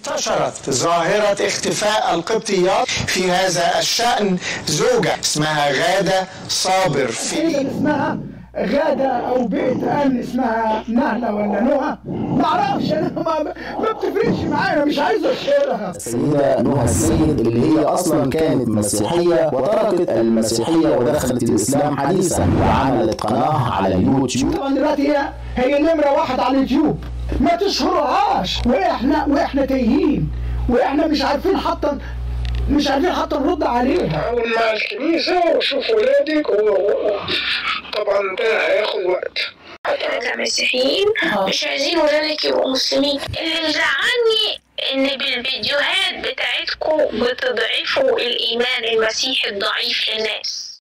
انتشرت ظاهرة اختفاء القبطيات في هذا الشأن زوجة اسمها غادة صابر سيدة اسمها غادة أو بيت أمن اسمها نهلة ولا نهى معرفش أنا ما, ما بتفرقش معايا مش عايز أشهرها السيدة نهى السيد اللي هي أصلا كانت مسيحية وتركت المسيحية ودخلت الإسلام حديثا وعملت قناة على اليوتيوب طبعا دلوقتي هي هي نمرة واحد على اليوتيوب ما تشهرهاش وإحنا وإحنا تايهين وإحنا مش عارفين حتى مش عارفين حتى نرد عليها أول مع الكنيسة وشوف ولادك وطبعا ده هياخد وقت احنا كمسيحيين مش عايزين ولادك يبقوا مسلمين اللي مزعلني ان بالفيديوهات بتاعتكم بتضعفوا الايمان المسيحي الضعيف للناس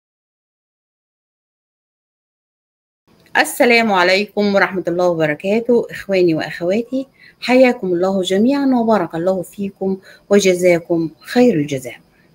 السلام عليكم ورحمة الله وبركاته إخواني وأخواتي حياكم الله جميعا وبارك الله فيكم وجزاكم خير الجزاء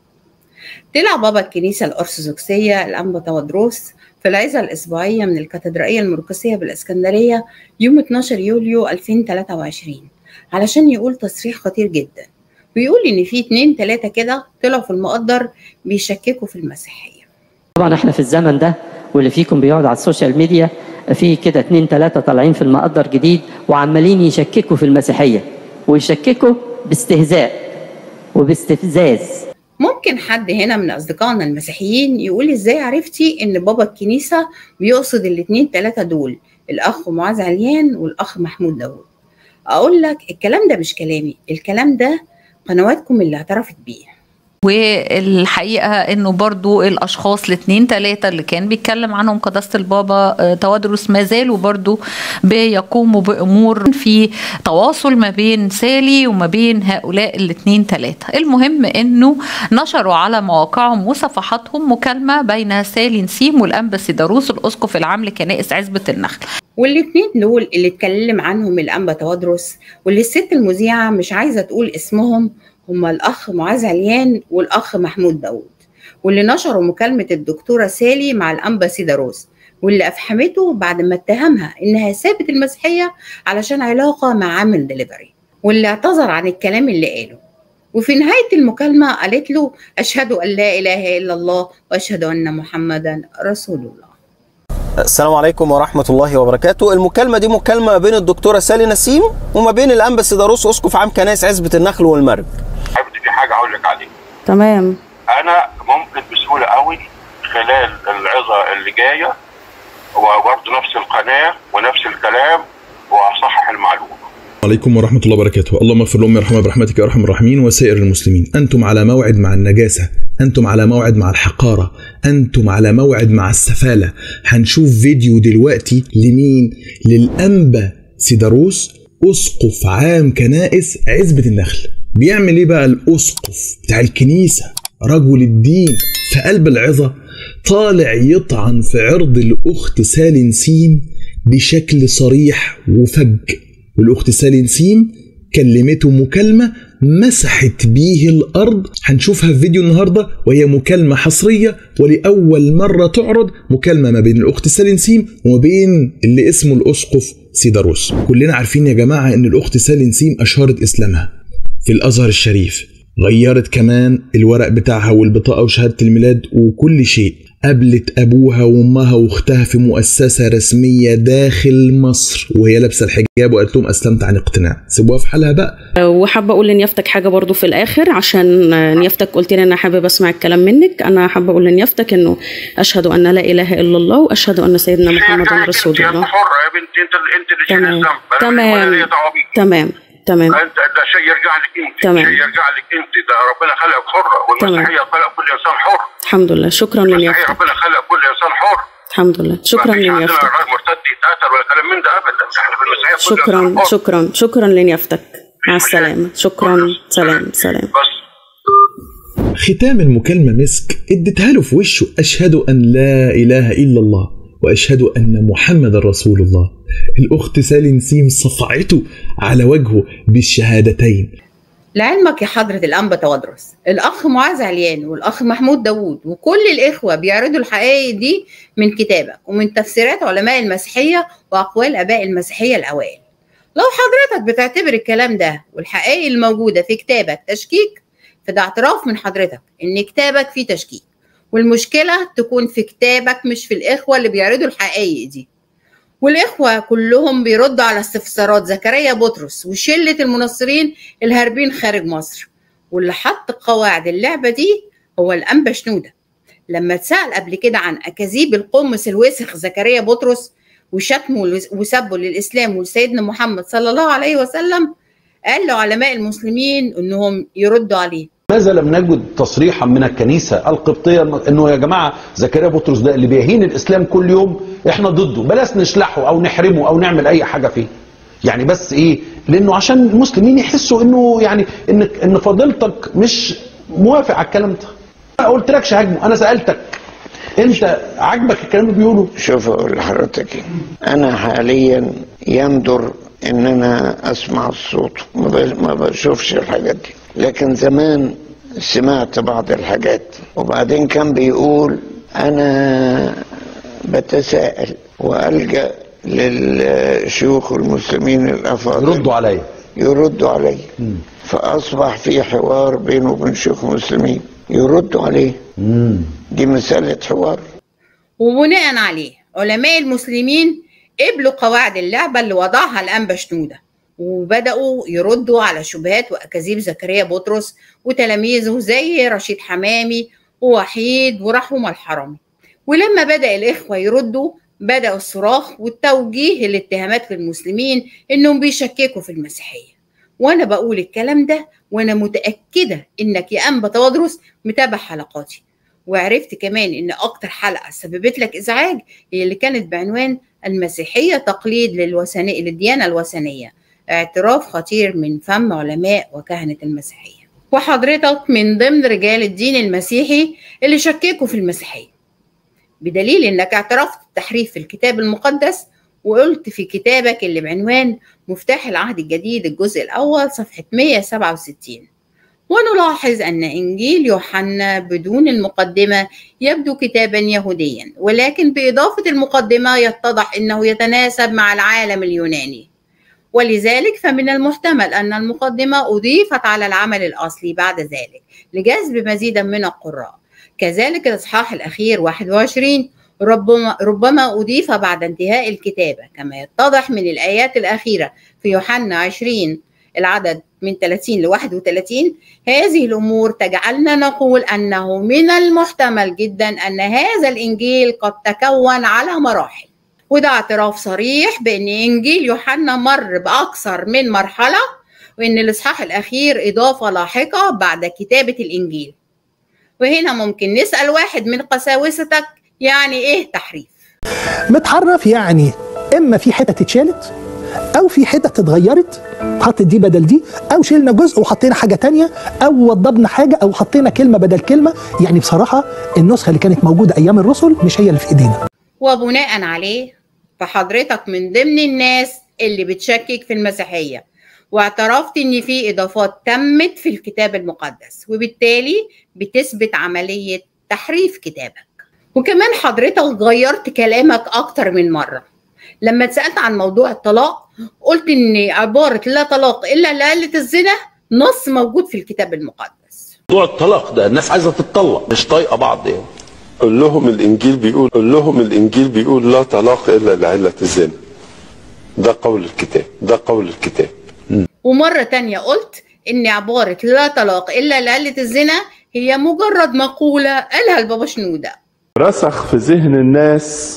طلع بابا الكنيسة الأرثوذكسية الأنبا تودروس في العظة الأسبوعية من الكاتدرائية المرقسية بالإسكندرية يوم 12 يوليو 2023 علشان يقول تصريح خطير جدا ويقول إن في اتنين تلاتة كده طلعوا في المقدر بيشككوا في المسيحية طبعا احنا في الزمن ده واللي فيكم بيقعد على السوشيال ميديا في كده اتنين تلاتة طالعين في المقدر جديد وعمالين يشككوا في المسيحية ويشككوا باستهزاء وباستفزاز ممكن حد هنا من أصدقائنا المسيحيين يقول إزاي عرفتي إن بابا الكنيسة بيقصد الاتنين تلاتة دول الأخ معاذ عليان والأخ محمود داوود أقول لك الكلام ده مش كلامي الكلام ده قنواتكم اللي اعترفت بيه والحقيقه انه برضو الاشخاص الاثنين ثلاثه اللي كان بيتكلم عنهم قداسه البابا آه، توادرس ما زالوا برضو بيقوموا بامور في تواصل ما بين سالي وما بين هؤلاء الاثنين ثلاثه المهم انه نشروا على مواقعهم وصفحاتهم مكالمه بين سالي نسيم والانبسيداروس الاسقف العام لكنائس عزبه النخل والاتنين دول اللي اتكلم عنهم الأنبا توادرس واللي الست المذيعة مش عايزة تقول اسمهم هما الأخ معاذ عليان والأخ محمود داوود واللي نشروا مكالمة الدكتورة سالي مع الأنبا سيداروس واللي أفحمته بعد ما اتهمها إنها سابت المسيحية علشان علاقة مع عامل دليفري واللي اعتذر عن الكلام اللي قاله وفي نهاية المكالمة قالت له أشهد أن لا إله إلا الله وأشهد أن محمدا رسول الله السلام عليكم ورحمة الله وبركاته المكالمة دي مكالمة بين الدكتورة سالي نسيم وما بين الأنبا سيداروس أسقف عام كنائس عزبة النخل والمرج حبيبتي في حاجه اقول لك عليها تمام انا ممكن بسهوله قوي خلال العظه اللي جايه وبرضه نفس القناه ونفس الكلام واصحح المعلومه عليكم ورحمة الله وبركاته اللهم اغفر لهم يرحمها برحمتك يا أرحم الراحمين وسائر المسلمين أنتم على موعد مع النجاسة أنتم على موعد مع الحقارة أنتم على موعد مع السفالة هنشوف فيديو دلوقتي لمين للأنبا سيداروس أسقف عام كنائس عزبة النخل بيعمل إيه بقى الأسقف بتاع الكنيسة رجل الدين في قلب العظة طالع يطعن في عرض الأخت سالي نسيم بشكل صريح وفج والأخت سالي نسيم كلمته مكالمة مسحت بيه الأرض هنشوفها في فيديو النهاردة وهي مكالمة حصرية ولأول مرة تعرض مكالمة ما بين الأخت سالي نسيم وما بين اللي اسمه الأسقف سيداروس كلنا عارفين يا جماعة إن الأخت سالي نسيم أشهرت إسلامها في الأزهر الشريف غيرت كمان الورق بتاعها والبطاقة وشهادة الميلاد وكل شيء قابلت أبوها وأمها وأختها في مؤسسة رسمية داخل مصر وهي لابسة الحجاب وقالت لهم أسلمت عن اقتناع سيبوها في حالها بقى وحابه اقول لنيافتك حاجه برضو في الاخر عشان نيافتك قلت لي انا حابب اسمع الكلام منك انا حابه اقول لنيافتك انه اشهد ان لا اله الا الله واشهد ان سيدنا محمدا رسول انت الله حره يا بنتي انت اللي انت اللي شايل تمام الذنب أنا ولا تمام ليا دعوه بيك تمام تمام انت ده شيء يرجع لك انت تمام. شيء يرجع لك انت ده ربنا خلقك حره والمسيحيه خلق كل انسان حر الحمد لله شكرا المسيحيه لنيافتك ربنا خلق كل انسان حر الحمد لله شكرا ما فيش عندنا لنيافتك راجل مرتد يتقتل ولا كلام من ده ابدا احنا في المسيحيه كل شكرا انسان حر شكرا شكرا لنيافتك مع السلامه شكرا سلام سلام ختام المكالمة مسك اديتها له في وشه أشهد أن لا إله إلا الله وأشهد أن محمد رسول الله الأخت سالي نسيم صفعته على وجهه بالشهادتين لعلمك يا حضرة الأنبا توادرس الأخ معاذ عليان والأخ محمود داوود وكل الإخوة بيعرضوا الحقائق دي من كتابك ومن تفسيرات علماء المسيحية وأقوال آباء المسيحية الأوائل لو حضرتك بتعتبر الكلام ده والحقائق الموجودة في كتابك تشكيك فده اعتراف من حضرتك إن كتابك فيه تشكيك والمشكلة تكون في كتابك مش في الإخوة اللي بيعرضوا الحقائق دي والإخوة كلهم بيردوا على استفسارات زكريا بطرس وشلة المنصرين الهاربين خارج مصر واللي حط قواعد اللعبة دي هو الأنبا شنودة لما اتسأل قبل كده عن أكاذيب القمص الوسخ زكريا بطرس وشتمه وسبه للإسلام ولسيدنا محمد صلى الله عليه وسلم قال لعلماء المسلمين إنهم يردوا عليه ماذا لم نجد تصريحا من الكنيسه القبطيه انه يا جماعه زكريا بطرس ده اللي بيهين الاسلام كل يوم احنا ضده بلاش نشلحه او نحرمه او نعمل اي حاجه فيه يعني بس ايه لانه عشان المسلمين يحسوا انه يعني ان ان فضيلتك مش موافق على الكلام ده ما قلتلكش هاجمه انا سالتك انت عاجبك الكلام اللي بيقوله شوف اقول لحضرتك إيه. انا حاليا يندر ان انا اسمع الصوت ما ب- ما بشوفش الحاجات دي لكن زمان سمعت بعض الحاجات وبعدين كان بيقول انا بتساءل والجا للشيوخ المسلمين الافاضل يردوا عليا يردوا علي فاصبح في حوار بينه وبين شيوخ مسلمين يردوا عليه دي مساله حوار وبناء عليه علماء المسلمين قبلوا قواعد اللعبة اللي وضعها الأنبا شنودة وبدأوا يردوا على شبهات وأكاذيب زكريا بطرس وتلاميذه زي رشيد حمامي ووحيد ورحوم الحرمي ولما بدأ الإخوة يردوا بدأ الصراخ والتوجيه الاتهامات للمسلمين إنهم بيشككوا في المسيحية وأنا بقول الكلام ده وأنا متأكدة إنك يا أنبا تودرس متابع حلقاتي وعرفت كمان إن أكتر حلقة سببت لك إزعاج هي اللي كانت بعنوان المسيحية تقليد للوثنية للديانة الوثنية اعتراف خطير من فم علماء وكهنة المسيحية وحضرتك من ضمن رجال الدين المسيحي اللي شككوا في المسيحية بدليل انك اعترفت بتحريف في الكتاب المقدس وقلت في كتابك اللي بعنوان مفتاح العهد الجديد الجزء الأول صفحة 167 ونلاحظ أن إنجيل يوحنا بدون المقدمة يبدو كتابا يهوديا ولكن بإضافة المقدمة يتضح أنه يتناسب مع العالم اليوناني ولذلك فمن المحتمل أن المقدمة أضيفت على العمل الأصلي بعد ذلك لجذب مزيدا من القراء كذلك الإصحاح الأخير 21 ربما, ربما أضيف بعد انتهاء الكتابة كما يتضح من الآيات الأخيرة في يوحنا 20 العدد من 30 ل 31 هذه الأمور تجعلنا نقول أنه من المحتمل جدا أن هذا الإنجيل قد تكون على مراحل وده اعتراف صريح بأن إنجيل يوحنا مر بأكثر من مرحلة وأن الإصحاح الأخير إضافة لاحقة بعد كتابة الإنجيل وهنا ممكن نسأل واحد من قساوستك يعني إيه تحريف؟ متحرف يعني اما في حتت اتشالت او في حتت اتغيرت حطت دي بدل دي او شلنا جزء وحطينا حاجه تانية او وضبنا حاجه او حطينا كلمه بدل كلمه يعني بصراحه النسخه اللي كانت موجوده ايام الرسل مش هي اللي في ايدينا وبناء عليه فحضرتك من ضمن الناس اللي بتشكك في المسيحيه واعترفت ان في اضافات تمت في الكتاب المقدس وبالتالي بتثبت عمليه تحريف كتابك وكمان حضرتك غيرت كلامك اكتر من مره لما اتسالت عن موضوع الطلاق قلت ان عباره لا طلاق الا لآلة الزنا نص موجود في الكتاب المقدس موضوع الطلاق ده الناس عايزه تتطلق مش طايقه بعض يعني قول لهم الانجيل بيقول قول لهم الانجيل بيقول لا طلاق الا لعله الزنا ده قول الكتاب ده قول الكتاب ومرة تانية قلت إن عبارة لا طلاق إلا لآلة الزنا هي مجرد مقولة قالها البابا شنودة رسخ في ذهن الناس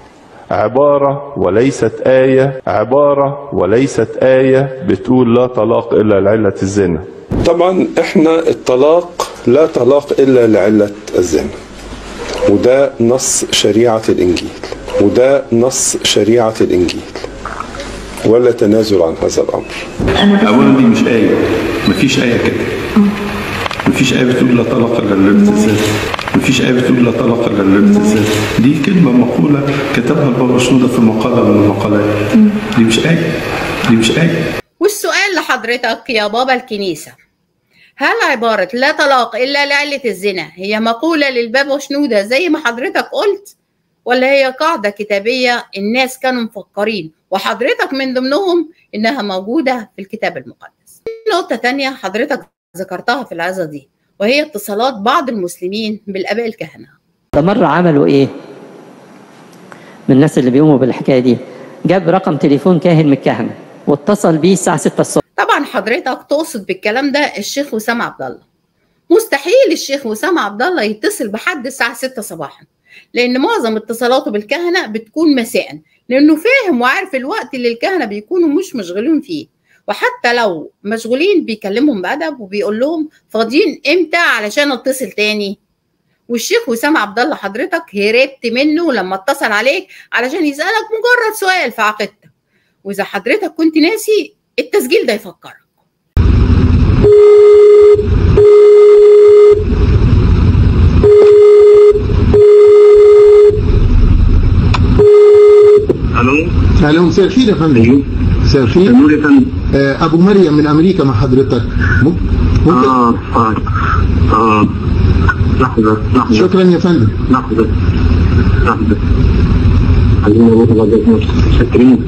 عبارة وليست آية عبارة وليست آية بتقول لا طلاق إلا لعلة الزنا طبعا احنا الطلاق لا طلاق الا لعله الزنا وده نص شريعه الانجيل وده نص شريعه الانجيل ولا تنازل عن هذا الامر أولا دي مش آية مفيش آية كده مفيش آية بتقول لا طلاق إلا لعلة الزنا مفيش آية بتقول لا طلاق إلا لعلة الزنا دي كلمة مقولة كتبها البابا شنودة في مقالة من المقالات دي مش آية دي مش آية والسؤال لحضرتك يا بابا الكنيسة هل عبارة لا طلاق إلا لعلة الزنا هي مقولة للبابا شنودة زي ما حضرتك قلت ولا هي قاعدة كتابية الناس كانوا مفكرين وحضرتك من ضمنهم إنها موجودة في الكتاب المقدس نقطة تانية حضرتك ذكرتها في العظة دي وهي اتصالات بعض المسلمين بالآباء الكهنة ده مرة عملوا إيه؟ من الناس اللي بيقوموا بالحكاية دي جاب رقم تليفون كاهن من الكهنة واتصل بيه الساعة 6 الصبح طبعا حضرتك تقصد بالكلام ده الشيخ وسام عبد الله مستحيل الشيخ وسام عبد الله يتصل بحد الساعة 6 صباحا لأن معظم اتصالاته بالكهنة بتكون مساء لأنه فاهم وعارف الوقت اللي الكهنة بيكونوا مش مشغولين فيه وحتى لو مشغولين بيكلمهم بأدب وبيقول لهم فاضيين امتى علشان اتصل تاني والشيخ وسام عبد الله حضرتك هربت منه لما اتصل عليك علشان يسألك مجرد سؤال في عقيدتك وإذا حضرتك كنت ناسي التسجيل ده يفكرك الو الو مساء الخير يا فندم مساء الخير يا فندم آه، ابو مريم من امريكا مع حضرتك ممكن ممكن اه اه اه لحظة لحظة شكرا يا فندم لحظة لحظة عايزين نروح لغاية مصر شاكرين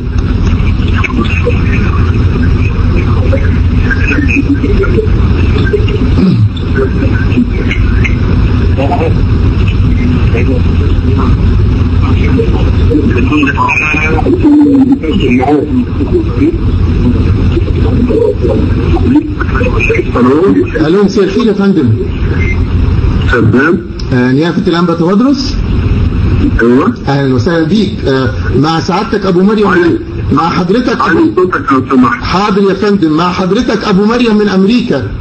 الو مساء الخير يا فندم شباب آه، نيافة الأنبا تودرس ايوه اهلا وسهلا بيك آه، مع سعادتك ابو مريم مع حضرتك علي صوتك لو سمحت حاضر يا فندم مع حضرتك ابو مريم من امريكا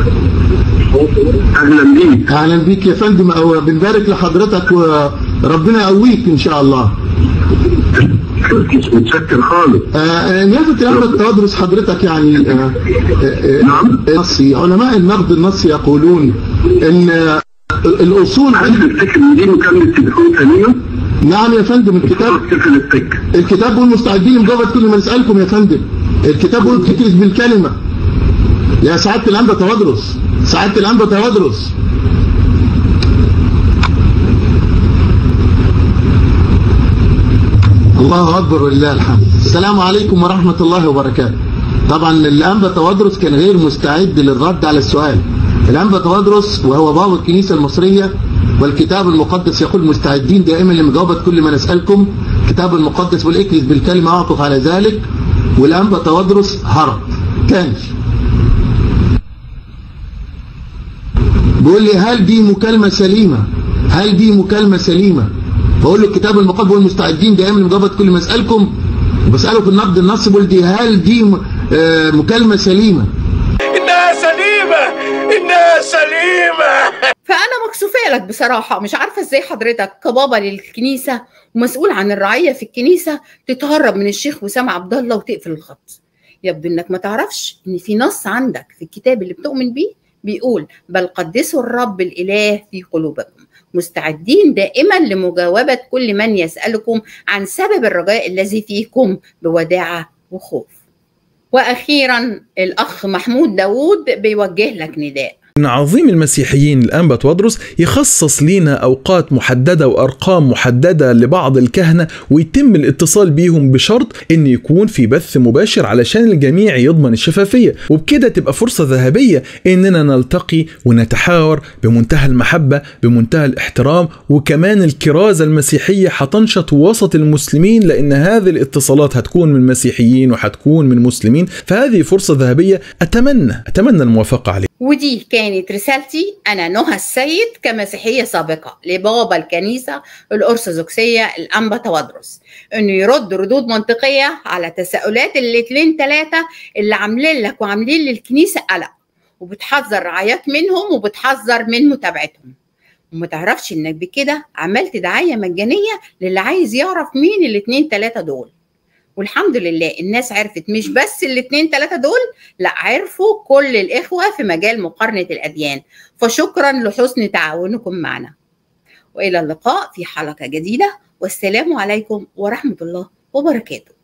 اهلا بيك اهلا بيك يا فندم أو بنبارك لحضرتك وربنا يقويك ان شاء الله متشكر خالص آه، نيافة الأنبا تدرس حضرتك يعني آه، آه، نعم النصي علماء النقد النصي يقولون ان آه، الاصول تفتكر دي مكالمة تليفون سليمة؟ نعم يا فندم الكتاب الكتاب بيقول مستعدين لمجابهة كل ما نسألكم يا فندم الكتاب بيقول تكرس بالكلمة يا سعادة الأنبا تودرس سعادة الأنبا تودرس الله أكبر ولله الحمد السلام عليكم ورحمة الله وبركاته طبعا الأنبا تودرس كان غير مستعد للرد على السؤال الأنبا تودرس وهو بابا الكنيسة المصرية والكتاب المقدس يقول مستعدين دائما لمجاوبة كل ما نسألكم الكتاب المقدس والإكلس بالكلمة أعطف على ذلك والأنبا تودرس هرب كانش بيقول لي هل دي مكالمة سليمة هل دي مكالمة سليمة بقول له الكتاب المقدس بيقول مستعدين دائما لمجاوبة كل ما اسالكم بسأله في النقد النص بقول دي هل دي م- آه، مكالمة سليمة إنها سليمة إنها سليمة فانا مكسوفه لك بصراحه مش عارفه ازاي حضرتك كبابا للكنيسه ومسؤول عن الرعيه في الكنيسه تتهرب من الشيخ وسام عبد الله وتقفل الخط يبدو انك ما تعرفش ان في نص عندك في الكتاب اللي بتؤمن بيه بيقول بل قدسوا الرب الاله في قلوبكم مستعدين دائما لمجاوبه كل من يسالكم عن سبب الرجاء الذي فيكم بوداعه وخوف واخيرا الاخ محمود داوود بيوجه لك نداء إن عظيم المسيحيين الأنبا تودرس يخصص لينا أوقات محددة وأرقام محددة لبعض الكهنة ويتم الاتصال بيهم بشرط إن يكون في بث مباشر علشان الجميع يضمن الشفافية وبكده تبقى فرصة ذهبية إننا نلتقي ونتحاور بمنتهى المحبة بمنتهى الاحترام وكمان الكرازة المسيحية هتنشط وسط المسلمين لأن هذه الاتصالات هتكون من مسيحيين وهتكون من مسلمين فهذه فرصة ذهبية أتمنى أتمنى الموافقة عليها ودي كانت رسالتي أنا نهى السيد كمسيحية سابقة لبابا الكنيسة الأرثوذكسية الأنبا تودرس إنه يرد ردود منطقية على تساؤلات الاتنين تلاتة اللي عاملين لك وعاملين للكنيسة قلق وبتحذر رعايات منهم وبتحذر من متابعتهم وما تعرفش إنك بكده عملت دعاية مجانية للي عايز يعرف مين الاتنين تلاتة دول والحمد لله الناس عرفت مش بس الاتنين تلاتة دول لا عرفوا كل الإخوة في مجال مقارنة الأديان فشكرا لحسن تعاونكم معنا وإلى اللقاء في حلقة جديدة والسلام عليكم ورحمة الله وبركاته